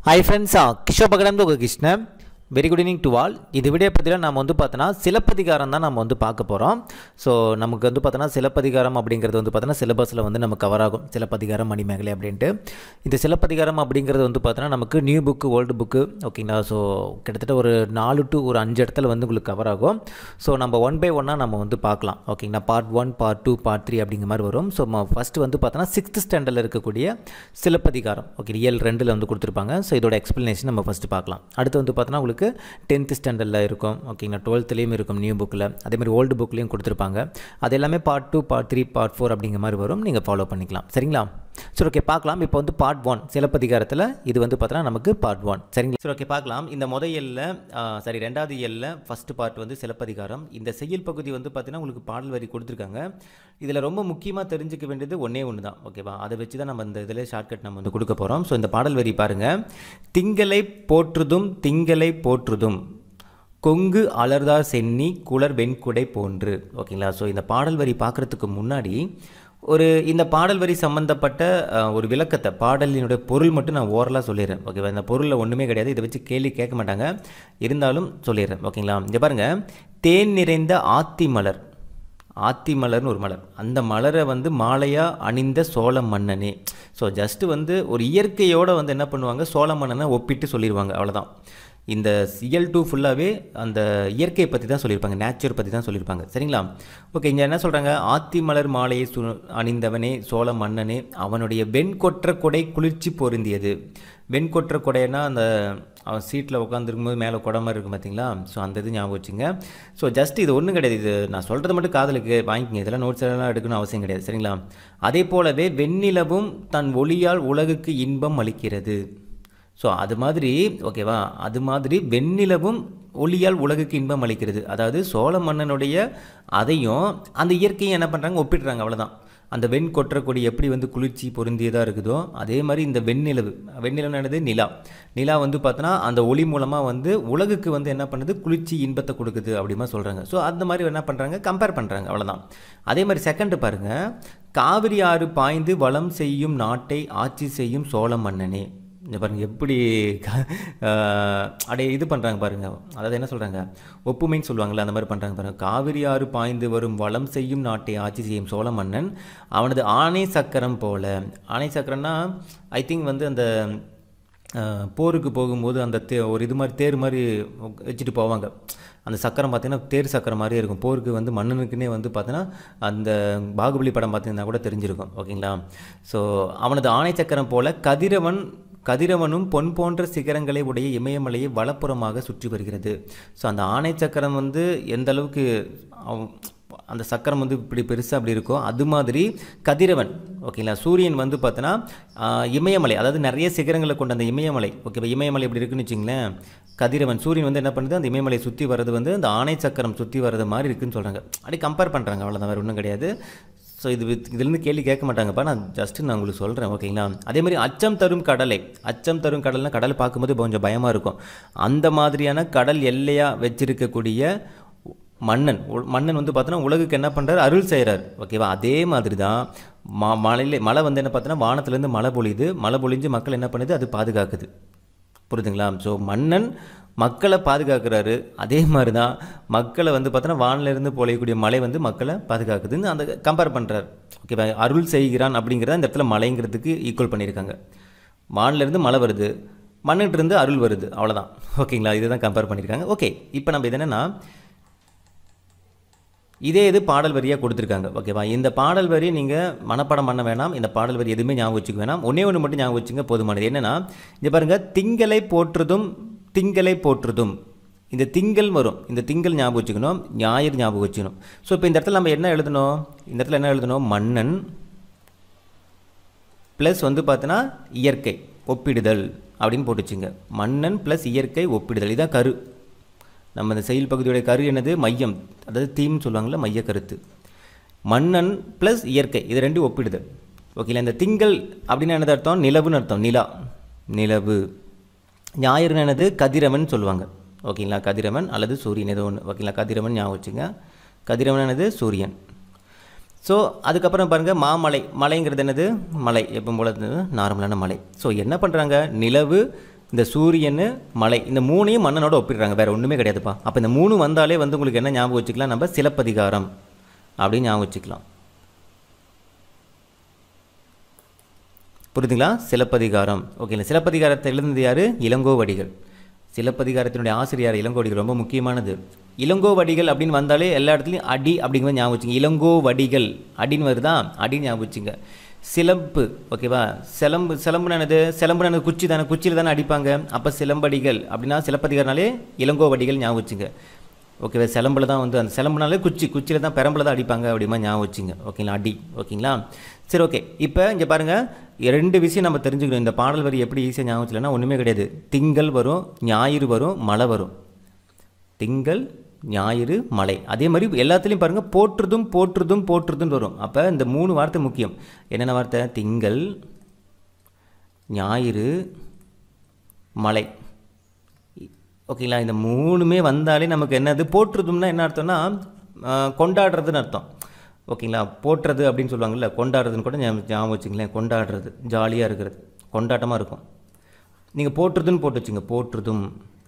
hi friends Kishore பகடம் உங்கள் Krishnan very good evening to all இது விடிய பற்றியில் நம்ம வந்து பார்த்தோன்னா சிலப்பதிகாரம் தான் நம்ம வந்து பார்க்க போகிறோம் ஸோ நமக்கு வந்து பார்த்தோன்னா சிலப்பதிகாரம் அப்படிங்கிறது வந்து பார்த்தோன்னா சிலபஸில் வந்து நம்ம கவர் ஆகும் சிலப்பதிகாரம் மணிமேகலை அப்படின்ட்டு இந்த சிலப்பதிகாரம் அப்படிங்கிறது வந்து பார்த்தோன்னா நமக்கு நியூ புக்கு ஓல்டு புக்கு ஓகேங்களா ஸோ கிட்டத்தட்ட ஒரு நாலு டு ஒரு அஞ்சு இடத்துல வந்து உங்களுக்கு கவர் ஆகும் ஸோ நம்ம ஒன் பை ஒன்னாக நம்ம வந்து பார்க்கலாம் ஓகேங்களா part one part two part three அப்படிங்கிற மாதிரி வரும் ஸோ ஃபஸ்ட்டு வந்து பார்த்தோன்னா சிக்ஸ்த் ஸ்டாண்டர்டில் இருக்கக்கூடிய சிலப்பதிகாரம் ஓகே ரியல் ரெண்டில் வந்து கொடுத்துருப்பாங்க ஸோ இதோட எக்ஸ்ப்ளனேஷன் நம்ம ஃபஸ்ட்டு பார்க்கலாம் அடுத்து வந்து பார்த்தோன்னா உங்களுக்கு டென்த்து ஸ்டாண்டர்டில் இருக்கும் ஓகேங்களா டுவெல்த்துலேயும் இருக்கும் நியூ புக்கில் அதேமாதிரி ஓல்டு புக்லேயும் கொடுத்துருப்பாங்க அது எல்லாமே part two part three part four அப்படிங்கிற மாதிரி வரும் நீங்கள் ஃபாலோ பண்ணிக்கலாம் சரிங்களா சரி ஓகே பார்க்கலாம் இப்போ வந்து பார்ட் ஒன் சிலப்பதிகாரத்தில் இது வந்து பார்த்தோன்னா நமக்கு பார்ட் ஒன் சரிங்களா சரி ஓகே பார்க்கலாம் இந்த முத எல்ல சாரி ரெண்டாவது எல்ல ஃபஸ்ட்டு பார்ட் வந்து சிலப்பதிகாரம் இந்த செய்யுள் பகுதி வந்து பார்த்தீங்கன்னா உங்களுக்கு பாடல் வரி கொடுத்துருக்காங்க இதில் ரொம்ப முக்கியமாக தெரிஞ்சுக்க வேண்டியது ஒன்றே ஒன்று தான் ஓகேவா அதை வச்சு தான் நம்ம இந்த இதில் ஷார்ட்கட் நம்ம வந்து கொடுக்க போகிறோம் ஸோ இந்த பாடல் வரி பாருங்கள் திங்களை போற்றுதும் திங்களை போற்றுதும் கொங்கு அலர்தார் சென்னி குளர் வெண்குடை போன்று ஓகேங்களா ஸோ இந்த பாடல் வரி பார்க்குறதுக்கு முன்னாடி ஒரு இந்த பாடல் வரி சம்மந்தப்பட்ட அஹ், ஒரு விளக்கத்தை பாடலினுடைய பொருள் மட்டும் நான் ஓரலாக சொல்லிடுறேன் ஓகேவா இந்த பொருளில் ஒன்றுமே கிடையாது இதை வச்சு கேள்வி கேட்க மாட்டாங்க இருந்தாலும் சொல்லிடுறேன் ஓகேங்களா இங்கே பாருங்கள் தேன் நிறைந்த ஆத்தி மலர் ஆத்தி மலர்னு ஒரு மலர் அந்த மலரை வந்து மாலையாக அணிந்த சோழ மன்னனே ஸோ ஜஸ்ட்டு வந்து ஒரு இயற்கையோடு வந்து என்ன பண்ணுவாங்க சோழ மன்னனை ஒப்பிட்டு சொல்லிடுவாங்க அவ்வளோதான் இந்த சிஎல் டூ ஃபுல்லாகவே அந்த இயற்கையை பற்றி தான் சொல்லியிருப்பாங்க நேச்சர் பற்றி தான் சொல்லியிருப்பாங்க சரிங்களா ஓகே இங்கே என்ன சொல்கிறாங்க ஆத்தி மலர் மாலையை சு அணிந்தவனே சோழ மன்னனே அவனுடைய வெண்கொற்ற கொடை குளிர்ச்சி பொருந்தியது வெண்கொற்ற கொடைன்னா அந்த அவன் சீட்டில் உட்காந்துருக்கும்போது மேலே குடை மாதிரி இருக்கும் பார்த்தீங்களா ஸோ அந்த இது ஞாபகம் வச்சுங்க ஸோ ஜஸ்ட் இது ஒன்றும் கிடையாது இது நான் சொல்கிறது மட்டும் காதலுக்கு வாங்கிக்கங்க இதெல்லாம் நோட்ஸ் எல்லாம் எடுக்கணும் அவசியம் கிடையாது சரிங்களா அதே போலவே வெண்ணிலவும் தன் ஒளியால் உலகுக்கு இன்பம் அளிக்கிறது ஸோ அது மாதிரி ஓகேவா அது மாதிரி வெண்ணிலவும் ஒளியால் உலகுக்கு இன்பம் அளிக்கிறது அதாவது சோழ மன்னனுடைய அதையும் அந்த இயற்கையை என்ன பண்ணுறாங்க ஒப்பிடுறாங்க அவ்வளோதான் அந்த வெண் கொற்றக்கூடிய எப்படி வந்து குளிர்ச்சி பொருந்தியதாக இருக்குதோ அதே மாதிரி இந்த வெண்ணிலவு வெண்ணிலவு என்னது நிலா நிலா வந்து பார்த்தோன்னா அந்த ஒளி மூலமாக வந்து உலகுக்கு வந்து என்ன பண்ணுது குளிர்ச்சி இன்பத்தை கொடுக்குது அப்படிமா சொல்கிறாங்க ஸோ அந்த மாதிரி என்ன பண்ணுறாங்க கம்பேர் பண்ணுறாங்க அவ்வளோதான் அதே மாதிரி செகண்ட் பாருங்கள் காவிரி ஆறு பாய்ந்து வளம் செய்யும் நாட்டை ஆட்சி செய்யும் சோழ மன்னனே இந்த பாருங்க எப்படி அப்படியே இது பண்ணுறாங்க பாருங்க அதாவது என்ன சொல்கிறாங்க ஒப்புமைன்னு சொல்லுவாங்கள்ல அந்த மாதிரி பண்ணுறாங்க பாருங்க காவிரி ஆறு பாய்ந்து வரும் வளம் செய்யும் நாட்டை ஆட்சி செய்யும் சோழ மன்னன் அவனது ஆணை சக்கரம் போல ஆணை சக்கரம்னா ஐ திங்க் வந்து அந்த அஹ், போருக்கு போகும்போது அந்த தே ஒரு இது மாதிரி தேர் மாதிரி வச்சுட்டு போவாங்க அந்த சக்கரம் பார்த்தீங்கன்னா தேர் சக்கரம் மாதிரி இருக்கும் போருக்கு வந்து மன்னனுக்குன்னே வந்து பார்த்தீங்கன்னா அந்த பாகுபலி படம் பார்த்தீங்கன்னா கூட தெரிஞ்சிருக்கும் ஓகேங்களா ஸோ அவனது ஆணை சக்கரம் போல கதிரவன் கதிரவனும் பொன் போன்ற சிகரங்களை உடைய இமயமலையை வலப்புறமாக சுற்றி வருகிறது ஸோ அந்த ஆணை சக்கரம் வந்து எந்த அளவுக்கு அவன் அந்த சக்கரம் வந்து இப்படி பெருசாக அப்படி இருக்கோ அது மாதிரி கதிரவன் ஓகேங்களா சூரியன் வந்து பார்த்தோன்னா ஆஹ், இமயமலை அதாவது நிறைய சிகரங்களை கொண்ட அந்த இமயமலை ஓகேவா இமயமலை இப்படி இருக்குன்னு வச்சிங்களேன் கதிரவன் சூரியன் வந்து என்ன பண்ணுது அந்த இமயமலையை சுற்றி வர்றது வந்து அந்த ஆணை சக்கரம் சுற்றி வர்றது மாதிரி இருக்குன்னு சொல்கிறாங்க அப்படி கம்பேர் பண்ணுறாங்க அவ்வளோதான் வேறு ஒன்றும் கிடையாது ஸோ இது வித்- இதுலேருந்து கேள்வி கேட்க மாட்டாங்கப்பா நான் ஜஸ்ட்டு நான் உங்களுக்கு சொல்கிறேன் ஓகேங்களா அதே மாதிரி அச்சம் தரும் கடலை அச்சம் தரும் கடல்னா கடலை பார்க்கும்போது கொஞ்சம் பயமாக இருக்கும் அந்த மாதிரியான கடல் எல்லையாக வச்சிருக்கக்கூடிய மன்னன் உ- மன்னன் வந்து பார்த்தோன்னா உலகுக்கு என்ன பண்ணுறாரு அருள் செய்கிறார் ஓகேவா அதே மாதிரி தான் மா மலையில மழை வந்து என்ன பார்த்தோன்னா வானத்துலேருந்து மழை பொழியுது மழை பொழிஞ்சு மக்கள் என்ன பண்ணுது அது பாதுகாக்குது புரியுதுங்களா ஸோ மன்னன் மக்களை பாதுகாக்கிறாரு அதே மாதிரி தான் மக்களை வந்து பார்த்தோன்னா வானிலிருந்து பொழியக்கூடிய மழை வந்து மக்களை பாதுகாக்குதுன்னு அந்த கம்பேர் பண்ணுறாரு ஓகேவா அருள் செய்கிறான் அப்படிங்கிறத இந்த இடத்துல மழைங்கிறதுக்கு ஈக்குவல் பண்ணியிருக்காங்க வானிலிருந்து மழை வருது மண்ணிட்டு இருந்து அருள் வருது அவ்வளோதான் ஓகேங்களா இதுதான் கம்பேர் பண்ணியிருக்காங்க ஓகே இப்போ நம்ம இது என்னென்னா இதே இது பாடல் வரியாக கொடுத்துருக்காங்க ஓகேவா இந்த பாடல் வரி நீங்கள் மனப்பாடம் பண்ண வேணாம் இந்த பாடல் வரி எதுவுமே ஞாபகம் வச்சுக்க வேணாம் ஒன்றே ஒன்று மட்டும் ஞாபகம் வச்சுங்க போதுமானது என்னென்னா இங்கே பாருங்கள் திங்களை போற்றுதும் திங்களை போற்றுதும் இந்த திங்கள் வரும் இந்த திங்கள் ஞாபகம் வச்சுக்கணும் ஞாயிறு ஞாபகம் வச்சுக்கணும் ஸோ இப்போ இந்த இடத்துல நம்ம என்ன எழுதணும் இந்த இடத்துல என்ன எழுதணும் மன்னன் ப்ளஸ் வந்து பார்த்தோன்னா இயற்கை ஒப்பிடுதல் அப்படின்னு போட்டுச்சுங்க மன்னன் ப்ளஸ் இயற்கை ஒப்பிடுதல் இதான் கரு நம்ம இந்த செயல் பகுதியுடைய கரு என்னது மையம் அதாவது தீம்னு சொல்லுவாங்கள்ல மைய கருத்து மன்னன் ப்ளஸ் இயற்கை இது ரெண்டும் ஒப்பிடுதல் ஓகேங்களா இந்த திங்கள் அப்படின்னு என்னது அர்த்தம் நிலவுன்னு அர்த்தம் நிலா நிலவு ஞாயிறுன்னு என்னது கதிரவன் சொல்லுவாங்க ஓகேங்களா கதிரவன் அல்லது சூரியன் ஏதோ ஒன்று ஓகேங்களா கதிரவன் ஞாபகம் வச்சுங்க கதிரவன் என்னது சூரியன் ஸோ அதுக்கப்புறம் பாருங்கள் மாமலை மலைங்கிறது என்னது மலை எப்போ போல நார்மலான மலை ஸோ என்ன பண்ணுறாங்க நிலவு இந்த சூரியன் மலை இந்த மூணையும் மன்னனோட ஒப்பிடுறாங்க வேறு ஒன்றுமே கிடையாதுப்பா அப்போ இந்த மூணு வந்தாலே வந்து உங்களுக்கு என்ன ஞாபகம் வச்சுக்கலாம் நம்ம சிலப்பதிகாரம் அப்படின்னு ஞாபகம் வச்சுக்கலாம் புரியுதுங்களா சிலப்பதிகாரம் ஓகேங்களா சிலப்பதிகாரத்தை எழுந்தது யார் இளங்கோவடிகள் சிலப்பதிகாரத்தினுடைய ஆசிரியர் இளங்கோவடிகள் ரொம்ப முக்கியமானது இளங்கோவடிகள் அப்படின்னு வந்தாலே எல்லா இடத்துலையும் அடி அப்படிங்கிற ஞாபகம் வச்சுங்க இளங்கோவடிகள் அடின்னு வருதா அடின்னு ஞாபகம் வச்சுங்க சிலம்பு ஓகேவா சிலம்பு சிலம்புன்னு என்னது சிலம்புன்னு என்னது குச்சி தானே குச்சியில் தானே அடிப்பாங்க அப்போ சிலம்படிகள் அப்படின்னா சிலப்பதிகாரனாலே இளங்கோவடிகள் ஞாபகம் வச்சுங்க ஓகேவா சிலம்பில் தான் வந்து அந்த சிலம்புனாலே குச்சி குச்சியில் தான் பெரம்பில் தான் அடிப்பாங்க அப்படிமா ஞாபகம் வச்சுங்க ஓகேங்களா அடி ஓகேங்களா சரி ஓகே இப்போ இங்கே பாருங்கள் ரெண்டு விஷயம் நம்ம தெரிஞ்சுக்கணும் இந்த பாடல் வரி எப்படி ஈஸியாக ஞாபகம் வச்சுலன்னா ஒன்றுமே கிடையாது திங்கள் வரும் ஞாயிறு வரும் மழை வரும் திங்கள் ஞாயிறு மலை அதே மாதிரி எல்லாத்துலேயும் பாருங்கள் போற்றுதும் போற்றுதும் போற்றுதும் வரும் அப்போ இந்த மூணு வார்த்தை முக்கியம் என்னென்ன வார்த்தை திங்கள் ஞாயிறு மலை ஓகேங்களா இந்த மூணுமே வந்தாலே நமக்கு என்னது போற்றுதும்னா என்ன அர்த்தம்னா ஆஹ், கொண்டாடுறதுன்னு அர்த்தம் ஓகேங்களா போற்றுறது அப்படின்னு சொல்லுவாங்கல்ல கொண்டாடுறதுன்னு கூட ஞாபகம் ஞாபகம் வச்சுங்களேன் கொண்டாடுறது ஜாலியாக இருக்கிறது கொண்டாட்டமாக இருக்கும் நீங்கள் போற்றுதுன்னு போட்டு வச்சுங்க போற்றுதும்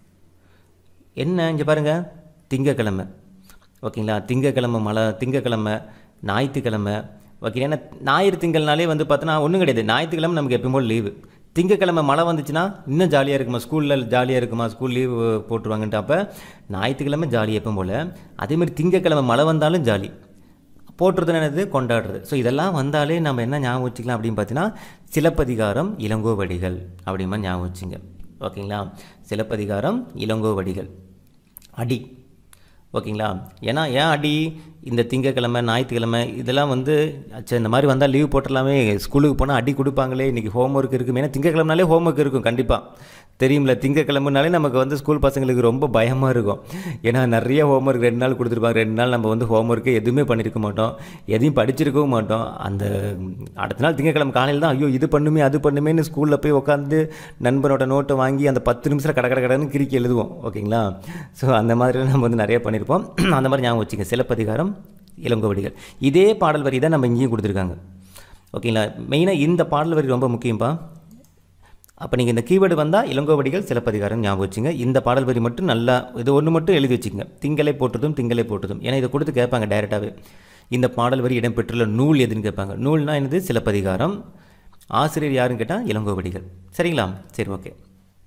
என்ன இங்கே பாருங்கள் திங்கக்கிழமை ஓகேங்களா திங்கக்கிழமை மழை திங்கக்கிழமை ஞாயிற்றுக்கிழமை ஓகே ஏன்னா ஞாயிறு திங்கள்னாலே வந்து பார்த்தோன்னா ஒன்றும் கிடையாது ஞாயிற்றுக்கிழமை நமக்கு எப்பயும் போல் லீவு திங்கக்கிழமை மழை வந்துச்சுன்னா இன்னும் ஜாலியாக இருக்குமா ஸ்கூலில் ஜாலியாக இருக்குமா ஸ்கூல் லீவு போட்டுருவாங்கன்ட்டு அப்போ ஞாயிற்றுக்கிழமை ஜாலி எப்பவும் போல் அதேமாதிரி திங்கக்கிழமை மழை வந்தாலும் ஜாலி போட்டுறதுன்னு என்னது கொண்டாடுறது ஸோ இதெல்லாம் வந்தாலே நம்ம என்ன ஞாபகம் வச்சுக்கலாம் அப்படின்னு பார்த்தீங்கன்னா சிலப்பதிகாரம் இளங்கோவடிகள் அப்படிமா ஞாபகம் வச்சுங்க ஓகேங்களா சிலப்பதிகாரம் இளங்கோவடிகள் அடி ஓகேங்களா ஏன்னா ஏன் அடி இந்த திங்கக்கிழமை ஞாயிற்றுக்கிழமை இதெல்லாம் வந்து அச்சா இந்த மாதிரி வந்தால் லீவ் போட்டுடலாமே ஸ்கூலுக்கு போனால் அடி கொடுப்பாங்களே இன்றைக்கி ஹோம்ஒர்க் இருக்கும் ஏன்னா திங்கக்கிழமைனாலே ஹோம்ஒர்க் இருக்கும் கண்டிப்பாக தெரியும்ல திங்கக்கிழமைனாலே நமக்கு வந்து ஸ்கூல் பசங்களுக்கு ரொம்ப பயமாக இருக்கும் ஏன்னா நிறைய ஹோம்ஒர்க் ரெண்டு நாள் கொடுத்துருப்பாங்க ரெண்டு நாள் நம்ம வந்து ஹோம்ஒர்க்கு எதுவுமே பண்ணியிருக்க மாட்டோம் எதையும் படிச்சிருக்கவும் மாட்டோம் அந்த அடுத்த நாள் திங்கக்கிழமை காலையில் தான் ஐயோ இது பண்ணுமே அது பண்ணுமேன்னு ஸ்கூலில் போய் உட்காந்து நண்பனோட நோட்டை வாங்கி அந்த பத்து நிமிஷம் கட கட கடன்னு கிறுக்கி எழுதுவோம் ஓகேங்களா ஸோ அந்த மாதிரி நம்ம வந்து நிறைய பண்ணியிருப்போம் அந்த மாதிரி ஞாபகம் வச்சுங்க சிலப்பதிகாரம் இளங்கோவடிகள் இதே பாடல் வரி தான் நம்ம இங்கேயும் கொடுத்துருக்காங்க ஓகேங்களா மெயினாக இந்த பாடல் வரி ரொம்ப முக்கியம்ப்பா அப்போ நீங்கள் இந்த கீவேர்டு வந்தால் இளங்கோவடிகள் சிலப்பதிகாரம் ஞாபகம் வச்சுங்க இந்த பாடல் வரி மட்டும் நல்லா இது ஒன்று மட்டும் எழுதி வச்சுங்க திங்களை போட்டதும் திங்களை போட்டதும் ஏன்னா இதை கொடுத்து கேட்பாங்க டைரெக்டாகவே இந்த பாடல் வரி இடம்பெற்றுள்ள நூல் எதுன்னு கேட்பாங்க நூல்னா என்னது சிலப்பதிகாரம் ஆசிரியர் யாருன்னு கேட்டால் இளங்கோவடிகள் சரிங்களா சரி ஓகே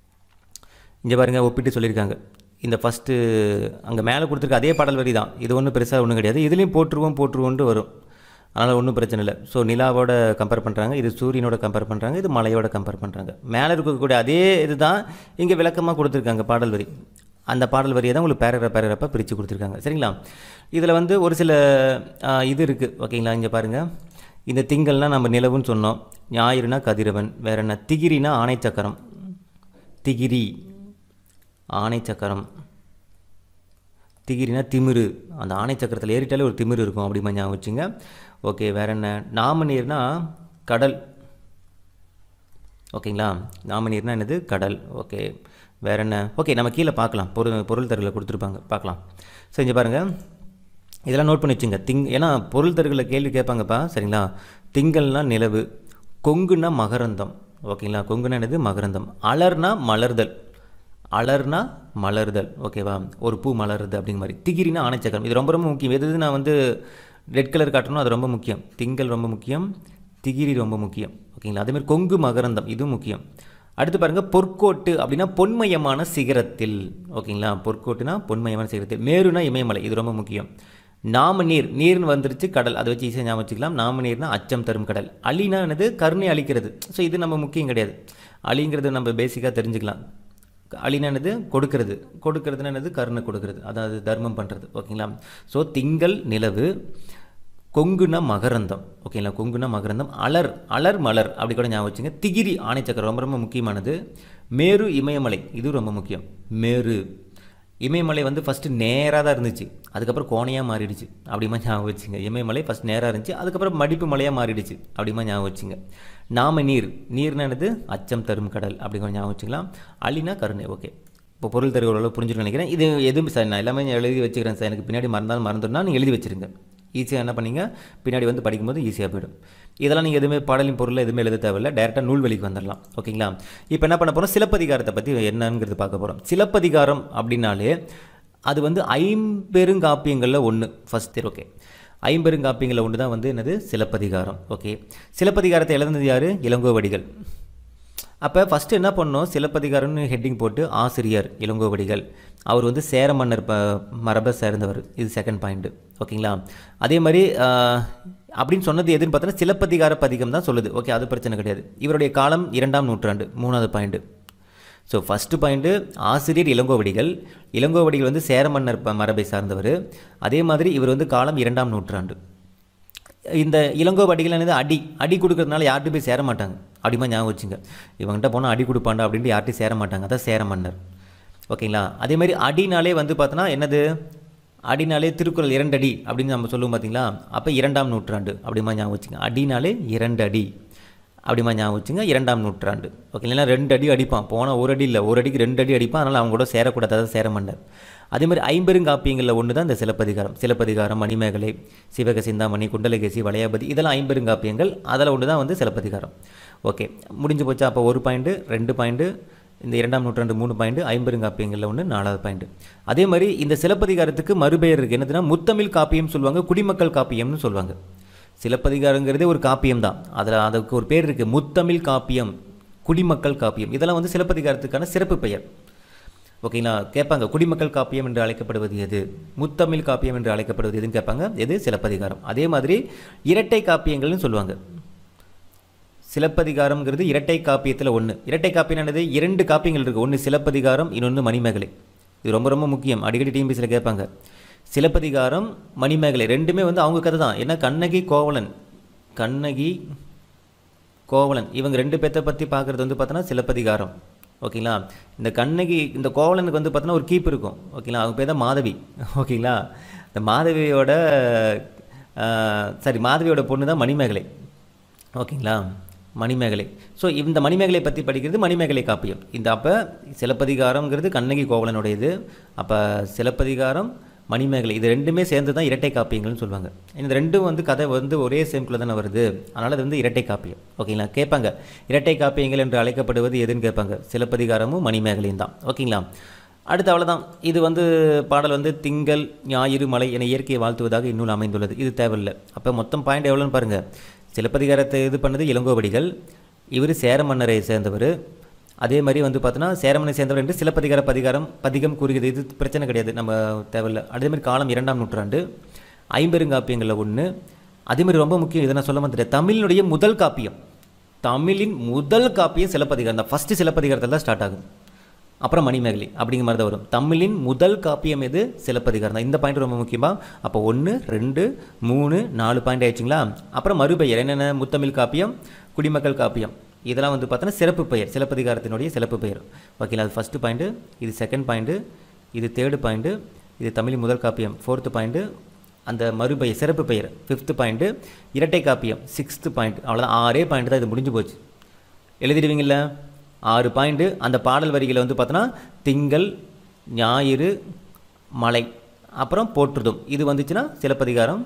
இங்கே பாருங்கள் ஒப்பிட்டு சொல்லியிருக்காங்க இந்த ஃபஸ்ட்டு அங்கே மேலே கொடுத்துருக்க அதே பாடல் வரி தான் இது ஒன்றும் பெருசாக ஒன்றும் கிடையாது இதுலேயும் போட்டுருவோம் போட்டுருவோன்ட்டு வரும் அதனால் ஒன்றும் பிரச்சனை இல்லை ஸோ நிலாவோட கம்பேர் பண்ணுறாங்க இது சூரியனோட கம்பேர் பண்ணுறாங்க இது மலையோட கம்பேர் பண்ணுறாங்க மேலே இருக்கக்கூடிய அதே இது தான் இங்கே விளக்கமாக கொடுத்துருக்காங்க பாடல் வரி அந்த பாடல் வரியை தான் உங்களுக்கு பேரகிராஃப் பேரகிராஃபாக பிரித்து கொடுத்துருக்காங்க சரிங்களா இதில் வந்து ஒரு சில ஆ, இது இருக்குது ஓகேங்களா இங்கே பாருங்கள் இந்த திங்கள்னா நம்ம நிலவுன்னு சொன்னோம் ஞாயிறுனா கதிரவன் வேற என்ன திகிரினா ஆணைச்சக்கரம் திகிரி ஆணை சக்கரம் திகிரினா திமிரு அந்த ஆணை சக்கரத்தில் ஏறிட்டாலே ஒரு திமிரு இருக்கும் அப்படிமா ஞாபகம் வச்சுங்க ஓகே வேற என்ன நாமநீர்னா கடல் ஓகேங்களா நாமநீர்னா என்னது கடல் ஓகே வேற என்ன ஓகே நம்ம கீழே பார்க்கலாம் பொருள் பொருள் தருகளை கொடுத்துருப்பாங்க பார்க்கலாம் ஸோ இங்கே பாருங்கள் இதெல்லாம் நோட் பண்ணி வச்சுங்க திங் ஏன்னா பொருள் தருகளை கேள்வி கேட்பாங்கப்பா சரிங்களா திங்கள்னா நிலவு கொங்குனா மகரந்தம் ஓகேங்களா கொங்குனா என்னது மகரந்தம் அலர்னா மலர்தல் அலர்னா மலர்தல் ஓகேவா ஒரு பூ மலருது அப்படிங்கிற மாதிரி திகிரினா ஆணைச்சக்கரம் இது ரொம்ப ரொம்ப முக்கியம் எது எது நான் வந்து ரெட் கலர் காட்டணும் அது ரொம்ப முக்கியம் திங்கள் ரொம்ப முக்கியம் திகிரி ரொம்ப முக்கியம் ஓகேங்களா அதேமாதிரி கொங்கு மகரந்தம் இதுவும் முக்கியம் அடுத்து பாருங்கள் பொற்கோட்டு அப்படின்னா பொன்மயமான சிகரத்தில் ஓகேங்களா பொற்கோட்டுனா பொன்மயமான சிகரத்தில் மேருனா இமயமலை இது ரொம்ப முக்கியம் நாம நீர் நீர்னு வந்துருச்சு கடல் அதை வச்சு ஈஸியாக ஞாபகம் வச்சுக்கலாம் நாம நீர்னா அச்சம் தரும் கடல் அலினா என்னது கருணை அளிக்கிறது ஸோ இது நம்ம முக்கியம் கிடையாது அலிங்கிறது நம்ம பேசிக்காக தெரிஞ்சுக்கலாம் அலினா என்னது கொடுக்கறது கொடுக்கறதுனா என்னது கருணை கொடுக்கறது அதாவது தர்மம் பண்ணுறது ஓகேங்களா ஸோ திங்கள் நிலவு கொங்குனா மகரந்தம் ஓகேங்களா கொங்குனா மகரந்தம் அலர் அலர் மலர் அப்படி கூட ஞாபகம் வச்சுங்க திகிரி ஆணைச்சக்கரம் ரொம்ப ரொம்ப முக்கியமானது மேரு இமயமலை இது ரொம்ப முக்கியம் மேரு இமயமலை வந்து ஃபஸ்ட்டு நேராக தான் இருந்துச்சு அதுக்கப்புறம் கோணையாக மாறிடுச்சு அப்படிமா ஞாபகம் வச்சுங்க இமயமலை ஃபஸ்ட் நேராக இருந்துச்சு அதுக்கப்புறம் மடிப்பு மலையாக மாறிடுச்சு அப்படிமா ஞாபகம் வச்சுங்க நாம நீர் நீர்னா என்னது அச்சம் தரும் கடல் அப்படிங்கிற ஞாபகம் வச்சுக்கலாம் அலினா கருணை ஓகே இப்போ பொருள் தருவ ஓரளவு புரிஞ்சுட்டு நினைக்கிறேன் இது எதுவும் சார் நான் எல்லாமே எழுதி வச்சுக்கிறேன் சார் எனக்கு பின்னாடி மறந்தாலும் மறந்துடுனா நீங்கள் எழுதி வச்சிருங்க ஈஸியாக என்ன பண்ணீங்க பின்னாடி வந்து படிக்கும்போது ஈஸியாக போயிடும் இதெல்லாம் நீங்கள் எதுவுமே பாடலின் பொருள் எதுவுமே எழுத தேவையில்லை டேரெக்டாக நூல்வெளிக்கு வந்துடலாம் ஓகேங்களா இப்போ என்ன பண்ண போகிறோம் சிலப்பதிகாரத்தை பற்றி என்னங்கிறது பார்க்க போகிறோம் சிலப்பதிகாரம் அப்படின்னாலே அது வந்து ஐம்பெருங்காப்பியங்களில் ஒன்று ஃபஸ்ட் ஓகே ஐம்பெருங்காப்பியங்களில் ஒன்று தான் வந்து என்னது சிலப்பதிகாரம் ஓகே சிலப்பதிகாரத்தை எழுதுனது யார் இளங்கோவடிகள் அப்போ ஃபஸ்ட்டு என்ன பண்ணோம் சிலப்பதிகாரம்னு ஹெட்டிங் போட்டு ஆசிரியர் இளங்கோவடிகள் அவர் வந்து சேர மன்னர் ப மரபை சேர்ந்தவர் இது செகண்ட் பாயிண்ட்டு ஓகேங்களா அதே மாதிரி ஆஹ், அப்படின்னு சொன்னது எதுன்னு பார்த்தோன்னா சிலப்பதிகார பதிகம் தான் சொல்லுது ஓகே அது பிரச்சனை கிடையாது இவருடைய காலம் இரண்டாம் நூற்றாண்டு மூணாவது பாயிண்ட்டு ஸோ ஃபஸ்ட்டு பாயிண்ட்டு ஆசிரியர் இளங்கோவடிகள் இளங்கோவடிகள் வந்து சேர மன்னர் ப- மரபை சார்ந்தவர் அதே மாதிரி இவர் வந்து காலம் இரண்டாம் நூற்றாண்டு இந்த இளங்கோவடிகள் என்னது அடி அடி கொடுக்கறதுனால யார்கிட்ட போய் சேர மாட்டாங்க அப்படிமா ஞாபகம் வச்சுங்க இவங்ககிட்ட போனால் அடி கொடுப்பாண்டா அப்படின்ட்டு யார்கிட்டையும் சேர மாட்டாங்க அதான் சேர மன்னர் ஓகேங்களா அதே மாதிரி அடினாலே வந்து பார்த்தோன்னா என்னது அடினாலே திருக்குறள் இரண்டடி அப்படின்னு நம்ம சொல்லுவோம் பார்த்தீங்களா அப்போ இரண்டாம் நூற்றாண்டு அப்படிமா ஞாபகம் வச்சுங்க அடினாலே இரண்டு அடி அப்படிமா ஞாபகம் வச்சுங்க இரண்டாம் நூற்றாண்டு ஓகே இல்லைன்னா ரெண்டு அடி அடிப்பான் போனால் ஒரு அடி இல்லை ஒரு அடிக்கு ரெண்டு அடி அடிப்பான் அதனால் அவங்க கூட சேரக்கூடாது அதாவது சேர மன்னர் அதே மாதிரி ஐம்பெருங்காப்பியங்களில் ஒன்று தான் இந்த சிலப்பதிகாரம் சிலப்பதிகாரம் மணிமேகலை சிவக சிந்தாமணி குண்டலகேசி வளையாபதி இதெல்லாம் ஐம்பெருங்காப்பியங்கள் அதில் ஒன்று தான் வந்து சிலப்பதிகாரம் ஓகே முடிஞ்சு போச்சா அப்போ ஒரு பாயிண்ட்டு ரெண்டு பாயிண்ட்டு இந்த இரண்டாம் நூற்றாண்டு மூணு பாயிண்ட் ஐம்பெருங்காப்பியங்களில் ஒன்று நாலாவது பாயிண்ட் அதே மாதிரி இந்த சிலப்பதிகாரத்துக்கு மறுபெயர் இருக்குது என்னதுன்னா முத்தமிழ் காப்பியம் சொல்லுவாங்க குடிமக்கள் காப்பியம்னு சொல்லுவாங்க சிலப்பதிகாரங்கிறதே ஒரு காப்பியம் தான் அதில் அதுக்கு ஒரு பேர் இருக்குது முத்தமிழ் காப்பியம் குடிமக்கள் காப்பியம் இதெல்லாம் வந்து சிலப்பதிகாரத்துக்கான சிறப்பு பெயர் ஓகேங்களா கேட்பாங்க குடிமக்கள் காப்பியம் என்று அழைக்கப்படுவது எது முத்தமிழ் காப்பியம் என்று அழைக்கப்படுவது எதுன்னு கேட்பாங்க எது சிலப்பதிகாரம் அதே மாதிரி இரட்டை காப்பியங்கள்னு சொல்லுவாங்க சிலப்பதிகாரம்ங்கிறது இரட்டை காப்பியத்தில் ஒன்று இரட்டை காப்பியம் என்னது இரண்டு காப்பியங்கள் இருக்குது ஒன்று சிலப்பதிகாரம் இன்னொன்று மணிமேகலை இது ரொம்ப ரொம்ப முக்கியம் அடிக்கடி டிஎம்பிசியில் கேட்பாங்க சிலப்பதிகாரம் மணிமேகலை ரெண்டுமே வந்து அவங்க கதை தான் ஏன்னா கண்ணகி கோவலன் கண்ணகி கோவலன் இவங்க ரெண்டு பேர்த்த பற்றி பார்க்குறது வந்து பார்த்தோன்னா சிலப்பதிகாரம் ஓகேங்களா இந்த கண்ணகி இந்த கோவலனுக்கு வந்து பார்த்தோன்னா ஒரு கீப் இருக்கும் ஓகேங்களா அவங்க பேர் தான் மாதவி ஓகேங்களா இந்த மாதவியோட ஆஹ், சாரி மாதவியோட பொண்ணு தான் மணிமேகலை ஓகேங்களா மணிமேகலை ஸோ இந்த மணிமேகலை பற்றி படிக்கிறது மணிமேகலை காப்பியம் இந்த அப்போ சிலப்பதிகாரம்ங்கிறது கண்ணகி கோவலனுடையது அப்போ சிலப்பதிகாரம் மணிமேகலை இது ரெண்டுமே சேர்ந்து தான் இரட்டை காப்பியங்கள்னு சொல்லுவாங்க இந்த ரெண்டும் வந்து கதை வந்து ஒரே சேம்குள்ளே தானே வருது அதனால் அது வந்து இரட்டை காப்பியம் ஓகேங்களா கேட்பாங்க இரட்டை காப்பியங்கள் என்று அழைக்கப்படுவது எதுன்னு கேட்பாங்க சிலப்பதிகாரமும் மணிமேகலையும் தான் ஓகேங்களா அடுத்து அவ்வளோதான் இது வந்து பாடல் வந்து திங்கள் ஞாயிறு மலை என இயற்கையை வாழ்த்துவதாக இந்நூல் அமைந்துள்ளது இது தேவையில்லை அப்போ மொத்தம் பாயிண்ட் எவ்வளோன்னு பாருங்கள் சிலப்பதிகாரத்தை இது பண்ணது இளங்கோவடிகள் இவர் சேர மன்னரை சேர்ந்தவர் அதே மாதிரி வந்து பார்த்தோன்னா சேரமனை சேர்ந்தவர் என்று சிலப்பதிகார பதிகாரம் பதிகம் கூறுகிறது இது பிரச்சனை கிடையாது நம்ம தேவையில்லை அதே மாதிரி காலம் இரண்டாம் நூற்றாண்டு ஐம்பெருங்காப்பியங்களில் ஒன்று அதே மாதிரி ரொம்ப முக்கியம் இதை நான் சொல்ல மாட்டேன் தமிழினுடைய முதல் காப்பியம் தமிழின் முதல் காப்பியம் சிலப்பதிகாரம் தான் ஃபஸ்ட்டு சிலப்பதிகாரத்தில் தான் ஸ்டார்ட் ஆகும் அப்புறம் மணிமேகலை அப்படிங்கிற மாதிரி தான் வரும் தமிழின் முதல் காப்பியம் எது சிலப்பதிகாரம் தான் இந்த பாயிண்ட் ரொம்ப முக்கியமாக அப்போ ஒன்று ரெண்டு மூணு நாலு பாயிண்ட் ஆயிடுச்சுங்களா அப்புறம் மறுபெயர் என்னென்ன முத்தமிழ் காப்பியம் குடிமக்கள் காப்பியம் இதெல்லாம் வந்து பார்த்தோன்னா சிறப்பு பெயர் சிலப்பதிகாரத்தினுடைய சிறப்பு பெயர் ஓகேங்களா அது ஃபஸ்ட்டு பாயிண்ட்டு இது செகண்ட் பாயிண்ட்டு இது தேர்டு பாயிண்ட்டு இது தமிழ் முதல் காப்பியம் ஃபோர்த்து பாயிண்ட்டு அந்த மறுபெயர் சிறப்பு பெயர் ஃபிஃப்த்து பாயிண்ட்டு இரட்டை காப்பியம் சிக்ஸ்த்து பாயிண்ட் அவ்வளோதான் ஆறே பாயிண்ட் தான் இது முடிஞ்சு போச்சு எழுதிடுவீங்கள்ல ஆறு பாயிண்ட்டு அந்த பாடல் வரிகளை வந்து பார்த்தோன்னா திங்கள் ஞாயிறு மலை அப்புறம் போற்றுதும் இது வந்துச்சுன்னா சிலப்பதிகாரம்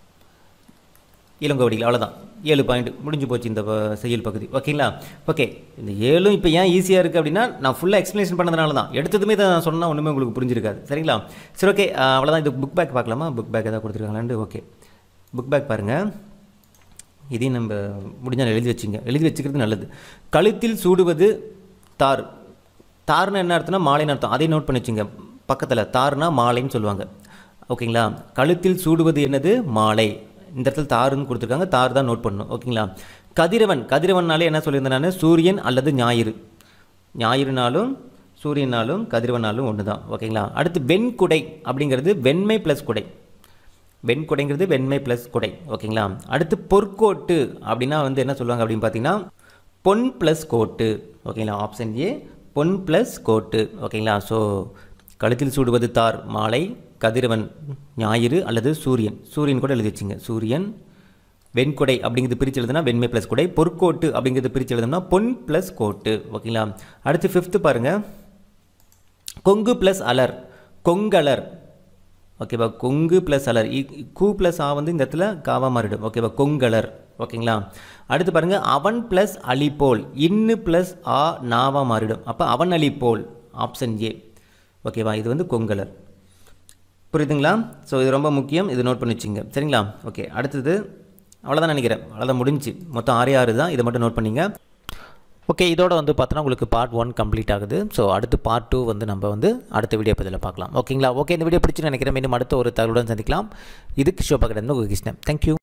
இளங்கோவடிகள் அவ்வளோதான் ஏழு பாயிண்ட் முடிஞ்சு போச்சு இந்த ப- செய்யுள் பகுதி ஓகேங்களா ஓகே இந்த ஏழும் இப்போ ஏன் ஈஸியாக இருக்குது அப்படின்னா நான் ஃபுல்லாக எக்ஸ்ப்ளனேஷன் பண்ணதுனால தான் எடுத்ததுமே இதை நான் சொன்னால் ஒன்றுமே உங்களுக்கு புரிஞ்சிருக்காது சரிங்களா சரி ஓகே அவ்வளோதான் இது புக் பேக் பார்க்கலாமா புக் பேக் எதாவது கொடுத்துருக்காங்களான்னு ஓகே புக் பேக் பாருங்கள் இதையும் நம்ம முடிஞ்சால் எழுதி வச்சுங்க எழுதி வச்சுக்கிறது நல்லது கழுத்தில் சூடுவது தார் தார்னா என்ன அர்த்தம்னா மாலைன்னு அர்த்தம் அதையும் நோட் பண்ணி வச்சுங்க பக்கத்தில் தார்னா மாலைன்னு சொல்லுவாங்க ஓகேங்களா கழுத்தில் சூடுவது என்னது மாலை இந்த இடத்துல தாருன்னு கொடுத்துருக்காங்க தார் தான் நோட் பண்ணணும் ஓகேங்களா கதிரவன் கதிரவன்னாலே என்ன சொல்லியிருந்தேன் நான் சூரியன் அல்லது ஞாயிறு ஞாயிறுனாலும் சூரியனாலும் கதிரவனாலும் ஒன்று தான் ஓகேங்களா அடுத்து வெண்குடை அப்படிங்கிறது வெண்மை ப்ளஸ் குடை வெண்குடைங்கிறது வெண்மை ப்ளஸ் குடை ஓகேங்களா அடுத்து பொற்கோட்டு அப்படின்னா வந்து என்ன சொல்லுவாங்க அப்படின்னு பார்த்தீங்கன்னா பொன் ப்ளஸ் கோட்டு ஓகேங்களா ஆப்ஷன் ஏ பொன் ப்ளஸ் கோட்டு ஓகேங்களா ஸோ கழுத்தில் சூடுவது தார் மாலை கதிரவன் ஞாயிறு அல்லது சூரியன் சூரியன் கூட எழுதி வச்சுங்க சூரியன் வெண்குடை அப்படிங்கிறது பிரித்து எழுதுனா வெண்மை ப்ளஸ் குடை பொற்கோட்டு அப்படிங்கிறது பிரித்து எழுதுனா பொன் ப்ளஸ் கோட்டு ஓகேங்களா அடுத்து ஃபிஃப்த்து பாருங்கள் கொங்கு ப்ளஸ் அலர் கொங்கலர் ஓகேவா கொங்கு ப்ளஸ் அலர் இ- கு ப்ளஸ் ஆ வந்து இந்த இடத்துல காவா மாறிடும் ஓகேவா கொங்கலர் ஓகேங்களா அடுத்து பாருங்கள் அவன் ப்ளஸ் அலிபோல் இன்னு ப்ளஸ் ஆ நாவா மாறிடும் அப்போ அவன் அலிபோல் ஆப்ஷன் ஏ ஓகேவா இது வந்து கொங்கலர் புரியுதுங்களா ஸோ இது ரொம்ப முக்கியம் இது நோட் பண்ணி வச்சுங்க சரிங்களா ஓகே அடுத்தது அவ்வளோதான் நினைக்கிறேன் அவ்வளோதான் முடிஞ்சு மொத்தம் ஆறே ஆறு தான் இதை மட்டும் நோட் பண்ணிங்க ஓகே இதோட வந்து பார்த்தோன்னா உங்களுக்கு பார்ட் ஒன் கம்ப்ளீட் ஆகுது ஸோ அடுத்து பார்ட் டூ வந்து நம்ம வந்து அடுத்த வீடியோ பதில் பார்க்கலாம் ஓகேங்களா ஓகே இந்த வீடியோ பிடிச்சு நினைக்கிறேன் மீண்டும் அடுத்த ஒரு தகவலுடன் சந்திக்கலாம் இதுக்கு ஷோபா கிட்ட உங்கள் கிருஷ்ணன் தேங்க்யூ